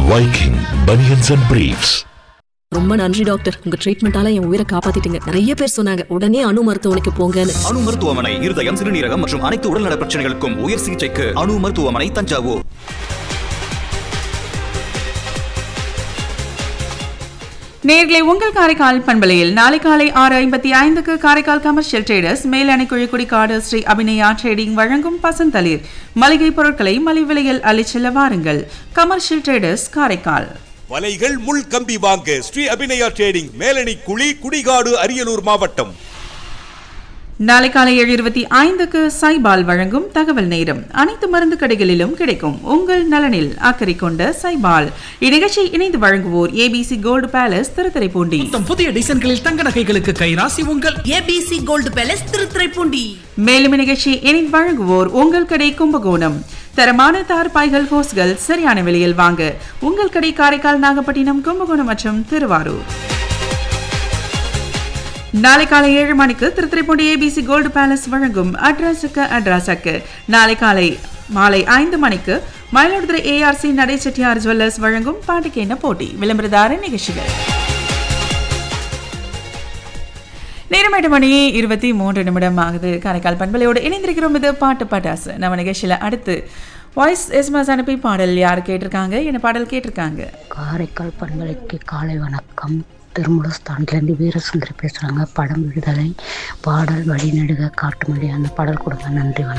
Viking Bunions and Briefs. ரொம்ப நன்றி doctor உங்க ட்ரீட்மெண்டால என் உயிரை காப்பாத்திட்டீங்க நிறைய பேர் சொன்னாங்க உடனே அணு மருத்துவமனைக்கு போங்கன்னு அணு மருத்துவமனை இருதயம் சிறுநீரகம் மற்றும் அனைத்து உடல்நல பிரச்சனைகளுக்கும் உயர் சிகிச்சைக்கு அணு மருத்துவமனை தஞ்சாவூர் நேர்களை உங்கள் காரைக்கால் பண்பலையில் நாளை காலை ஆறு ஐம்பத்தி ஐந்துக்கு Karaikal commercial traders Melanai Kuzhikudikkadu Sri Abhinaya trading வழங்கும் பசந்தளிர் மளிகை பொருட்களை மலிவு விலையில் அள்ளிச் செல்ல வாருங்கள் கமர்ஷியல் ட்ரேடர்ஸ் காரைக்கால் வலைகள் முள் கம்பி வாங்க ஸ்ரீ அபிநயா ட்ரேடிங் மேலணி குழி குடிகாடு அரியலூர் மாவட்டம் நாளை காலை ஏழு இருபத்தி ஐந்துக்கு சைபால் வழங்கும் தகவல் நேரம் அனைத்து மருந்து கடைகளிலும் கிடைக்கும் உங்கள் நலனில் அக்கறை கொண்ட சைபால் இந்நிகழ்ச்சியை இணைந்து வழங்குவோர் ஏபிசி கோல்டு பேலஸ் திருத்துறைப்பூண்டி மொத்தம் புதிய டிசைன்களில் தங்க நகைகளுக்கு கைராசி உங்கள் ஏபிசி கோல்டு பேலஸ் திருத்துறைப்பூண்டி மேலும் இந்நிகழ்ச்சியை இணைந்து வழங்குவோர் உங்கள் கடை கும்பகோணம் தரமான தார்பாய்கள் ஹோஸ்கள் சரியான விலையில் வாங்க உங்கள் கடை காரைக்கால் நாகப்பட்டினம் கும்பகோணம் மற்றும் திருவாரூர் நாளை காலை ஏழு மணிக்கு திருத்துறைப்பூண்டி ஏபிசி கோல்டு பேலஸ் வழங்கும் அட்ராஸுக்கு அட்ராஸக்கு நாளை காலை மாலை ஐந்து மணிக்கு மயிலாடுதுறை ஏஆர்சி நடை செட்டியார் ஜுவல்லர்ஸ் வழங்கும் பாட்டுக்கு என்ன போட்டி விளம்பரதார நிகழ்ச்சிகள் நேரம் எட்டு மணி இருபத்தி மூன்று நிமிடம் ஆகுது காரைக்கால் பண்பலையோடு இணைந்திருக்கிறோம் இது பாட்டு பாட்டாசு நம்ம நிகழ்ச்சியில் அடுத்து வாய்ஸ் எஸ்எம்எஸ் அனுப்பி பாடல் யார் கேட்டிருக்காங்க என்ன பாடல் கேட்டிருக்காங்க காரைக்கால் பண்பலைக்கு காலை வணக்கம் திருமுலஸ்தான்லேருந்து வீரசுந்தரி பேசுகிறாங்க படம் விடுதலை பாடல் வழிநடுக காட்டுமல்லி அந்த பாடல் கொடுங்க நன்றி வணக்கம்